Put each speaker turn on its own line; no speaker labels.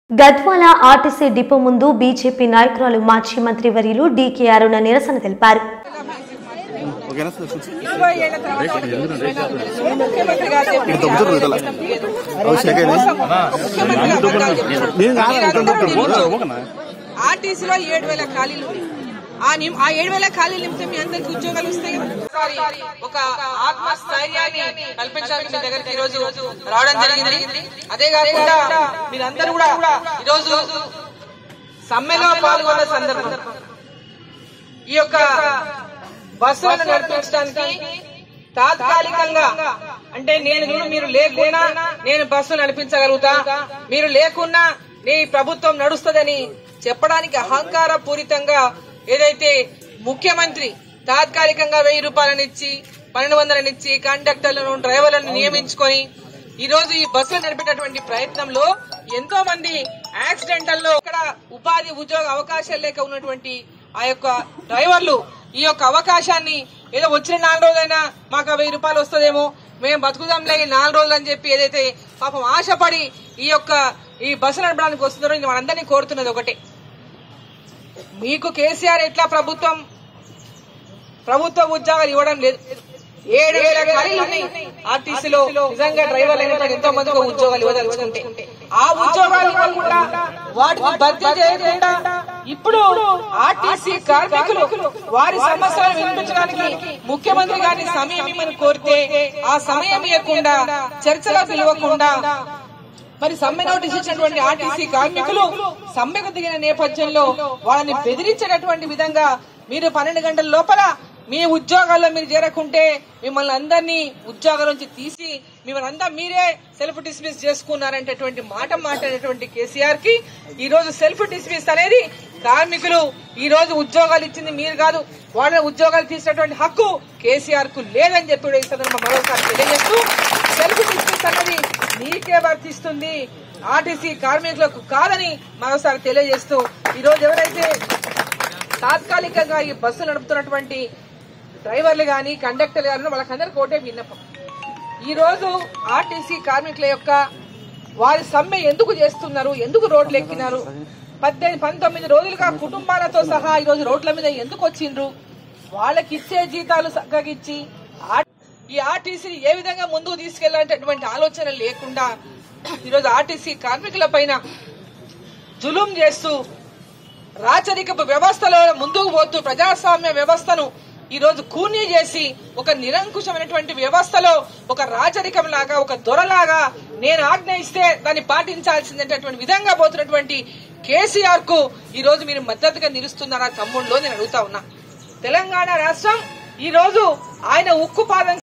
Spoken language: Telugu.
గద్వాల ఆర్టీసీ డిపో ముందు బీజేపీ నాయకురాలు మాజీ మంత్రి వర్యులు డీకే అరుణ నిరసన తెలిపారు
ఓకేనా సార్ చూసి
ఇరవై ఏళ్ల తర్వాత ముఖ్యమంత్రి గారు చెప్పిన
ఇది దొబ్బుతుంది కదా అవసరం
ముఖ్యమంత్రి గారు చెప్పారు.
నేను కాదు ఇతను దొబ్బుతుంది.
మీరందరూ
ఓకేనా
ఆర్టీసీలో ఏడు వేల ఖాళీలు ఉన్నాయి. ఆ నిమ్- ఆ ఏడు వేల ఖాళీలు నిమిత్తం మీ అందరికి ఉద్యోగాలు వస్తాయి కదా ఒకసారి ఒక ఆత్మస్థైర్యాన్ని కల్పించడానికి మీ దగ్గరికి ఈ రోజు రావడం జరిగింది అదే కాకుండా మీరందరూ కూడా ఈ రోజు సమ్మెలో పాల్గొన్న సందర్భం ఈ యొక్క బస్సులను నడిపించడానికి తాత్కాలికంగా అంటే నేను చూడు మీరు లేకున్నా నేను బస్సు నడిపించగలుగుతా మీరు లేకున్నా నీ ప్రభుత్వం నడుస్తుందని చెప్పడానికి అహంకార పూరితంగా ఏదైతే ముఖ్యమంత్రి తాత్కాలికంగా వెయ్యి రూపాయలనిచ్చి పన్నెండు వందలనిచ్చి కండక్టర్లను డ్రైవర్లను నియమించుకొని ఈ రోజు ఈ బస్సులు నడిపేటటువంటి ప్రయత్నంలో ఎంతో మంది యాక్సిడెంటల్లో ఇక్కడ ఉపాధి ఉద్యోగ అవకాశాలు లేక ఉన్నటువంటి ఆ యొక్క డ్రైవర్లు ఈ యొక్క అవకాశాన్ని ఏదో వచ్చిన నాలుగు రోజులైనా మాకు ఆ వెయ్యి రూపాయలు వస్తుందేమో మేము బతుకుదాంలే ఈ నాలుగు రోజులు అని చెప్పి ఏదైతే పాపం ఆశపడి ఈ యొక్క ఈ బస్సు నడపడానికి వస్తున్నారో ఇది మనందరినీ కోరుతున్నది ఒకటే మీకు కేసీఆర్ ఎట్లా ప్రభుత్వం ప్రభుత్వ ఉద్యోగాలు ఇవ్వడం లేదు ఏడు వేల ఖాళీలు ఉన్నాయి ఆర్టీసీలో నిజంగా డ్రైవర్లు అయినటువంటి ఎంతో మందికి ఉద్యోగాలు ఇవ్వదలుచుకుంటే ఆ ఉద్యోగాలు ఇవ్వకుండా వాటిని భర్తీ చేయకుండా ఇప్పుడు ఆర్టీసీ కార్మికులు వారి సమస్యలను వినిపించడానికి ముఖ్యమంత్రి గారిని సమయం ఇమ్మని కోరితే ఆ సమయం ఇవ్వకుండా చర్చలో పిలవకుండా మరి సమ్మె నోటీస్ ఇచ్చినటువంటి ఆర్టీసీ కార్మికులు సమ్మెకు దిగిన నేపథ్యంలో వాళ్ళని బెదిరించేటటువంటి విధంగా మీరు పన్నెండు గంటల లోపల మీ ఉద్యోగాల్లో మీరు చేరకుంటే మిమ్మల్ని అందరినీ ఉద్యోగాల నుంచి తీసి మిమ్మల్ని అంతా మీరే సెల్ఫ్ డిస్మిస్ చేసుకున్నారంటటువంటి మాట మాట్లాడేటువంటి కేసీఆర్ కి ఈ రోజు సెల్ఫ్ డిస్మిస్ అనేది కార్మికులు ఈ రోజు ఉద్యోగాలు ఇచ్చింది మీరు కాదు వాళ్ళ ఉద్యోగాలు తీసినటువంటి హక్కు కేసీఆర్ కు లేదని చెప్పి కూడా ఈ సందర్భంగా మరోసారి తెలియజేస్తూ సెల్ఫ్ డిస్మిస్ అనేది మీకే వర్తిస్తుంది ఆర్టీసీ కార్మికులకు కాదని మరోసారి తెలియజేస్తూ ఈ రోజు ఎవరైతే తాత్కాలికంగా ఈ బస్సు నడుపుతున్నటువంటి డ్రైవర్లు గాని కండక్టర్లు గాని వాళ్ళకందరికీ ఒకటే విన్నపం ఈ రోజు ఆర్టీసీ కార్మికుల యొక్క వారి సమ్మె ఎందుకు చేస్తున్నారు ఎందుకు రోడ్లు ఎక్కినారు పద్దెనిమిది పంతొమ్మిది రోజులుగా కుటుంబాలతో సహా ఈ రోజు రోడ్ల మీద ఎందుకు వచ్చిండ్రు వాళ్ళకి ఇచ్చే జీతాలు చక్కగా ఇచ్చి ఆ- ఈ ఆర్టీసీని ఏ విధంగా ముందుకు తీసుకెళ్లాలనేటటువంటి ఆలోచన లేకుండా ఈరోజు ఆర్టీసీ కార్మికుల పైన జులుం చేస్తూ రాచరికపు వ్యవస్థలో ముందుకు పోతూ ప్రజాస్వామ్య వ్యవస్థను ఈ రోజు కూనీ చేసి ఒక నిరంకుశమైనటువంటి వ్యవస్థలో ఒక రాచరికం లాగా ఒక దొరలాగా నేను ఆజ్ఞ ఇస్తే దాన్ని పాటించాల్సిందేటటువంటి విధంగా పోతున్నటువంటి కేసీఆర్ కు ఈ రోజు మీరు మద్దతుగా నిలుస్తున్నారా తమ్ముళ్ళు నేను అడుగుతా ఉన్నా తెలంగాణ రాష్ట్రం ఈ రోజు ఆయన ఉక్కు పాదం